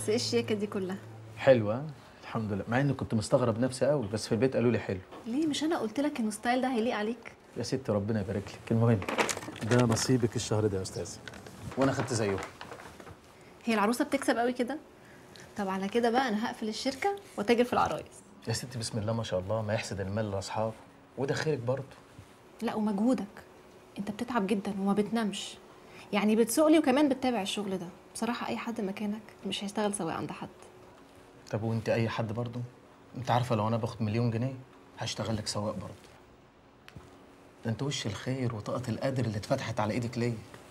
بس ايه الشياكه دي كلها حلوه الحمد لله مع اني كنت مستغرب نفسي قوي بس في البيت قالوا لي حلو ليه مش انا قلت لك ان الستايل ده هيليق عليك يا ستي ربنا يبارك لك المهم ده نصيبك الشهر ده يا استاذ وانا خدت زيه هي العروسه بتكسب قوي كده طب على كده بقى انا هقفل الشركه واتاجر في العرايس يا ستي بسم الله ما شاء الله ما يحسد المال لاصحابه وده خيرك برضه لا ومجهودك انت بتتعب جدا وما بتنامش يعني بتسوق لي وكمان بتتابع الشغل ده بصراحه اي حد مكانك مش هيشتغل سواق عند حد طب وانت اي حد برضه انت عارفه لو انا باخد مليون جنيه هشتغل لك سواق برضه ده انت وش الخير وطاقه القدر اللي اتفتحت على ايدك ليا